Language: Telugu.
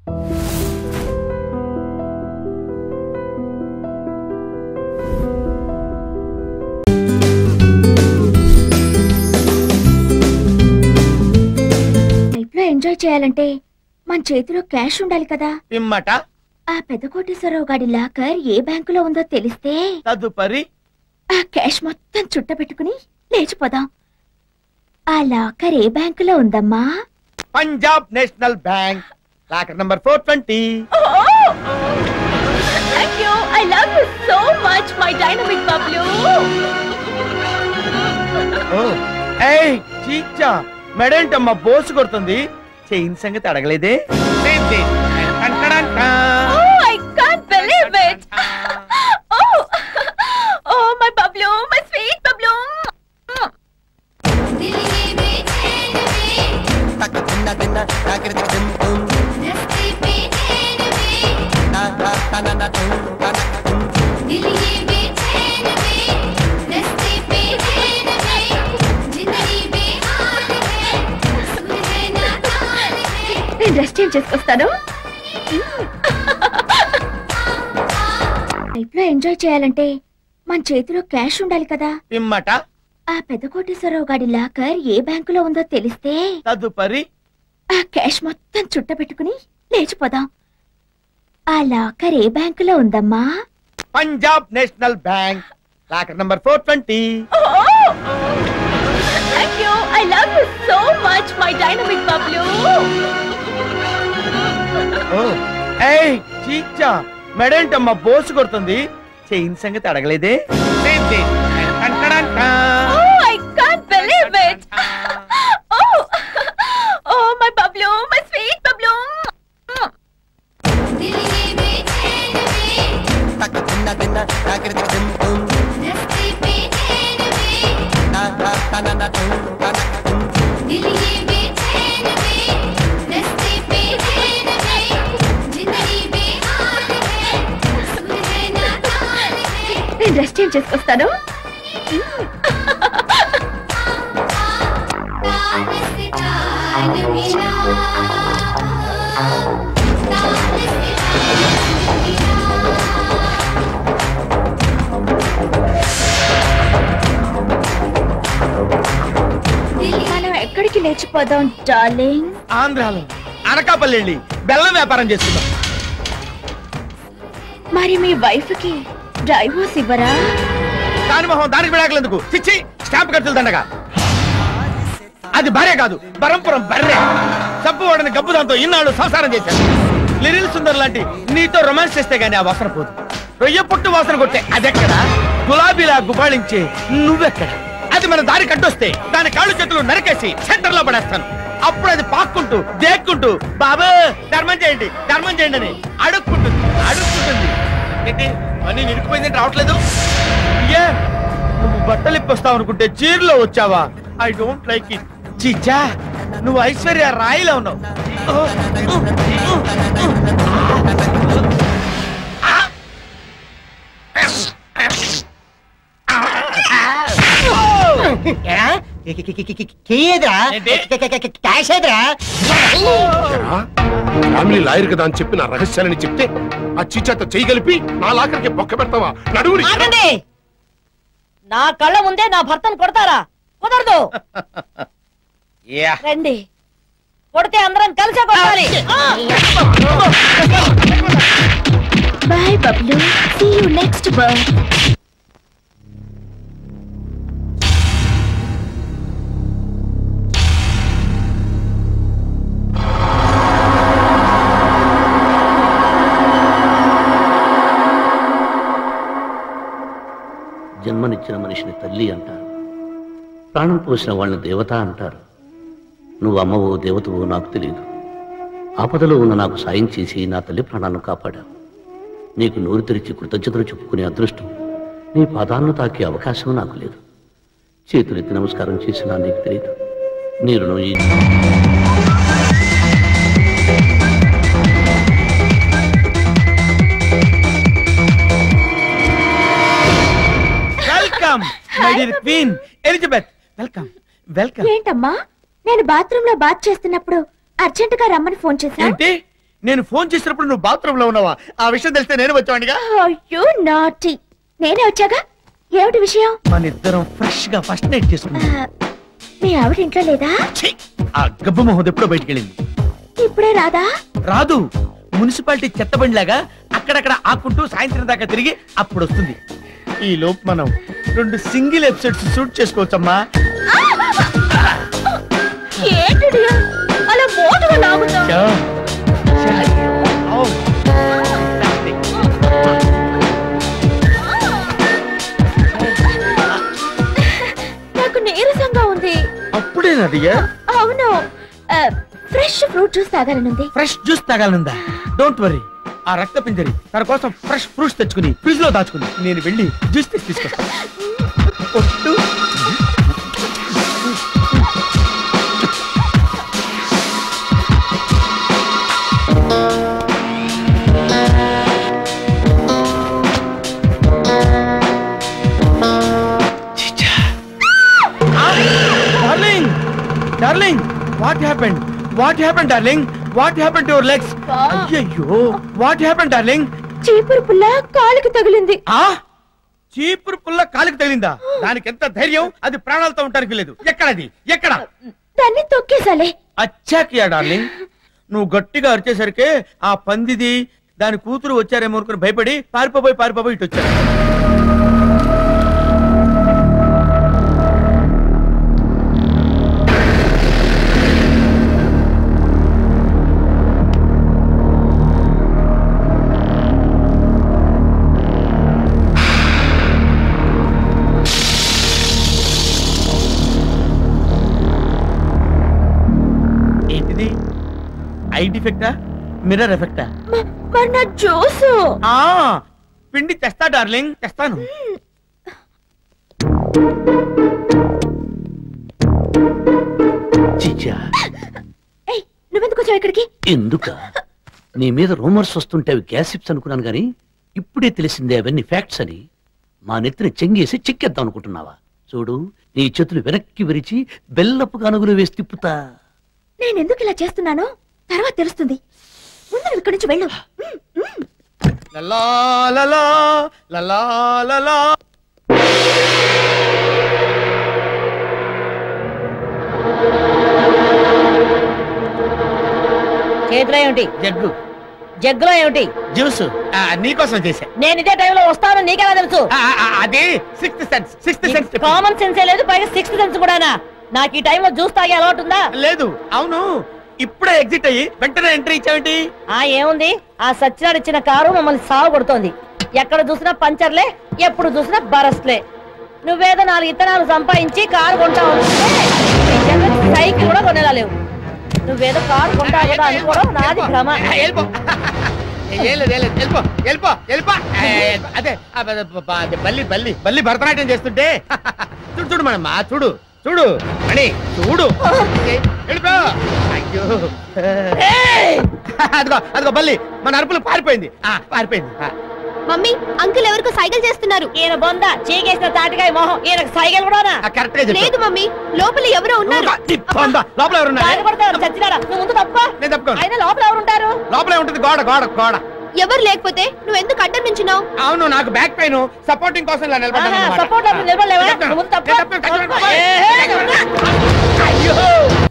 లైఫ్ లో ఎంజాయ్ చేయాలంటే మన చేతిలో క్యాష్ ఉండాలి కదా పిమ్మట ఆ పెద్ద కోటేశ్వరరావు గాడి లాకర్ ఏ బ్యాంకులో ఉందో తెలిస్తే తదుపరి ఆ క్యాష్ మొత్తం చుట్టబెట్టుకుని లేచిపోదాం ఆ లాకర్ ఏ బ్యాంకులో ఉందమ్మా Punjab national bank locker number four twenty thank you I love you so much my dynamic Bablu ఏయ్ చీచా మెడేంటమ్మా బోసు కొడుతుంది చైన్ సంగతి అడగలేదే oh I can't believe it oh oh my Bablu my sweet Bablu నేను డ్రెస్ చేంజ్ చేసుకొస్తాను లైఫ్ లో ఎంజాయ్ చేయాలంటే మన చేతిలో క్యాష్ ఉండాలి కదా పిమ్మట ఆ పెద్ద కోటేశ్వరరావు గాడి లాకర్ ఏ బ్యాంకులో ఉందో తెలిస్తే తదుపరి ఆ క్యాష్ మొత్తం చుట్టబెట్టుకుని లేచిపోదాం ఆ లాకర్ ఏ బ్యాంకులో ఉందమ్మా Punjab national bank locker number four twenty thank you I love you so much my dynamic Bablu ఏయ్ చీచా మెడేంటమ్మా బోసు కొడుతుంది చైన్ సంగతి అడగలేదే oh I can't believe it oh oh my Bablu my sweet Bablu నేను డ్రెస్ చేంజ్ చేసుకొస్తాను మనం ఎక్కడికి లేచిపోదాం డార్లింగ్ ఆంధ్రాలో అనకాపల్లి వెళ్ళి బెల్లం వ్యాపారం చేసుకుందాం మరి మీ వైఫ్ కి డైవోర్స్ ఇవ్వరా దాని మొహం దానికి విడాకులందుకు చిచ్చి స్టాంప్ ఖర్చులు దండగా అది భార్య కాదు బరంపురం బర్రె సబ్బు వాడని గబ్బు దాంతో ఇన్నాళ్ళు సంసారం చేశాను లిరిల్ సుందర్ లాంటి నీతో రొమాన్స్ చేస్తే గానీ ఆ వాసన పోదు రొయ్య పుట్టు వాసన కొట్టే అదెక్కడ గులాబీలా గుబాళించే నువ్వెక్కడ అది మన దారి కట్టొస్తే దాని కాళ్ళు చేతులు నరికేసి సెంటర్ లో పడేస్తాను అప్పుడు అది పాక్కుంటూ దేక్కుంటూ బాబు ధర్మం చేయండి ధర్మం చేయండి అని అడుక్కుంటుంది అడుక్కుంటుంది ఏంటి అన్ని నిరుకుపోయింది రావట్లేదు ఏ నువ్వు బట్టలు ఇప్పొస్తావు అనుకుంటే చీరలో వచ్చావా ఐ డోంట్ లైక్ ఇట్ చీచా నువ్వు ఐశ్వర్య రాయిలో ఉన్నావు క్యాష్ ఏదిరా ఫ్యామిలీ లాయర్ కదా అని చెప్పి నా రహస్యాలని చెప్తే ఆ చీచాతో చేయగలిపి నా లాకర్కి బొక్క పెడతావా నడువుని ఆగండి నా కళ్ళ ముందే నా భర్తను కొడతారా కుదరదు రండి కొడితే అందరం కలిసే కొట్టాలి ఆ! Bye Bablu see you next birth జన్మనిచ్చిన మనిషిని తల్లి అంటారు ప్రాణం పోసిన వాళ్ళని దేవత అంటారు నువ్వు అమ్మవో దేవతవో నాకు తెలియదు ఆపదలో ఉన్న నాకు సాయం చేసి నా తల్లి ప్రాణాలను కాపాడావు నీకు నోరు తెరిచి కృతజ్ఞతలు చెప్పుకునే అదృష్టం నీ పాదాలను తాకే అవకాశం నాకు లేదు చేతులెత్తి నమస్కారం చేసినా నీకు తెలియదు నీ రుణం ఈ welcome my dear queen Elizabeth welcome welcome ఏంటమ్మా నేను బాత్రూమ్ లో బాత్ చేస్తున్నప్పుడు అర్జెంట్ గా రమ్మని ఫోన్ చేశా ఏంటి నేను ఫోన్ చేసినప్పుడు నువ్వు బాత్రూమ్ లో ఉన్నావా ఆ విషయం తెలిస్తే నేను వచ్చావాడిగా అయ్యో నాటి నేనే వచ్చాగా ఏమిటి విషయం మన ఇద్దరం ఫ్రెష్ గా ఫస్ట్ నైట్ చేసుకున్నాం ఆ, మీ ఆవిడ ఇంట్లో లేదా ఛీ! ఆ గబ్బు మొహం ఎప్పుడో బయటికి వెళ్ళింది ఇప్పుడే రాదా రాదు మున్సిపాలిటీ చెత్తబండిలాగా అక్కడక్కడ ఆకుంటూ సాయంత్రం దాకా తిరిగి అప్పుడు వస్తుంది ఈ లోపు మనం రెండు సింగిల్ ఎపిసోడ్స్ షూట్ చేసుకోవచ్చమ్మా ఏంటి అలా మోటుగా లాగుతావు చా. చా. ఔ. నాకు నీరసంగా ఉంది అప్పుడే నదియా అవును ఆ, ఫ్రెష్ ఫ్రూట్ జ్యూస్ తాగాలనుంది ఫ్రెష్ జ్యూస్ తాగాలనుందా డోంట్ వరీ ఆ రక్త పింజరి తన కోసం ఫ్రెష్ ఫ్రూట్స్ తెచ్చుకుని ఫ్రిడ్జ్ లో దాచుకుంది నేను వెళ్ళి జ్యూస్ తెచ్చి తీసుకొస్తాను ఒట్టు. చిచ్చా. ఆ! Darling darling what happened what happened darling what happened to your legs బా. అయ్యయ్యో వాట్ హ్యాపెండ్ డార్లింగ్ చీపురు పుల్ల కాలికి తగిలింది ఆ చీపురు పుల్ల కాలికి తగిలిందా దానికి ఎంత ధైర్యం అది ప్రాణాలతో ఉండడానికి లేదు ఎక్కడది ఎక్కడ దాన్ని తొక్కేసాలే అచ్చాకియా డార్లింగ్ నువ్వు గట్టిగా అరిచేసరికి ఆ పందిది దాని కూతురు వచ్చారేమో అనుకుని భయపడి పారిపోయి పారిపోయి ఇటు వచ్చారు ఏంటిది ఐ డిఫెక్టా మిర్రర్ ఎఫెక్టా మ- మరి నా జ్యూస్ ఆ పిండి తెస్తా డార్లింగ్ తెస్తాను చిచ్చా ఏయ్ నువ్వెందుకు వచ్చావు ఇక్కడికి ఎందుక నీ మీద రూమర్స్ వస్తుంటే అవి గ్యాసిప్స్ అనుకున్నాను గాని ఇప్పుడే తెలిసిందే అవన్నీ ఫ్యాక్ట్స్ అని మా నెత్తిని చెంగేసి చెక్కేద్దాం అనుకుంటున్నావా చూడు నీ చేతులు వెనక్కి విరిచి బెల్లపు కనుగులు వేసి తిప్పుతా నేను ఎందుకు ఇలా చేస్తున్నానో తర్వాత తెలుస్తుంది ముందు నువ్వు ఇక్కడి నుంచి వెళ్ళు లలా లలా లలా లలా చేతిలో ఏమిటి జగ్గు జగ్గులో ఏమిటి జ్యూస్ ఆ, నీకోసం చేశా నేను ఇదే టైంలో వస్తాను నీకెలా తెలుసు ఆ, ఆ, ఆ, అది sixth sense sixth sense common సెన్సే లేదు పైగా సిక్స్త్ సెన్స్ కూడానా నాకు ఈ టైంలో జ్యూస్ తాగే అలవాటు ఉందా లేదు అవును ఇప్పుడే ఎగ్జిట్ అయ్యి వెంటనే ఎంట్రీ ఇచ్చావేంటి ఆ ఏముంది ఆ సత్యనాడు ఇచ్చిన కారు మమ్మల్ని సాగు కొడుతోంది ఎక్కడ చూసినా పంచర్లే ఎప్పుడు చూసినా బరస్లే నువ్వేదో నాలుగు ఇత్తనాలు సంపాదించి కారు కొంటావు అనుకుంటే, నీ జగన్ సైకిల్ కూడా కొనేలా లేవు నువ్వేదో కారు కొంటావు కదా అనుకోవడం నాది భ్రమ ఆ, వెళ్ళిపో ఏం లేదు ఏం లేదు వెళ్ళిపో వెళ్ళిపో వెళ్ళిపో ఆ, వెళ్ళిపో. అదే ఆ, బ- బ- బ- అదే బల్లి బల్లి బల్లి భరతనాట్యం చేస్తుంటే చూడు చూడు మనమ్మా చూడు చూడు మణి చూడు ఏ, వెళ్ళిపో అయ్యో అదిగో అదిగో బల్లి మన అరుపులు పారిపోయింది ఆ, పారిపోయింది ఆ. మమ్మీ అంకుల్ ఎవరికో సైకిల్ చేస్తున్నారు ఈయన బొంద చీకేసిన తాటికాయ మొహం ఈయన సైకిల్ కూడానా ఆ, కరెక్ట్ గా చెప్పు మమ్మీ లోపల ఎవరో పొందా. లోపల ఎవరున్నారు బాధపడతావు సచ్చినాడా నువ్వు ముందు తప్ప నేను తప్పుకోను ఆయన లోపల ఎవరు ఉంటారు లోపలే ఉంటుంది గోడ గోడ గోడ ఎవరు లేకపోతే నువ్వు ఎందుకు అడ్డం నుంచున్నావు అవును నాకు బ్యాక్ పెయిన్ సపోర్టింగ్ కోసం ఇలా నిలబడ్డాను అన్నమాట. సపోర్ట్ నిలబడలేవా నేను తప్పుకోను. నువ్వు ముందు తప్ప నేను తప్పుకోను. ఏ, ఏ, అయ్యో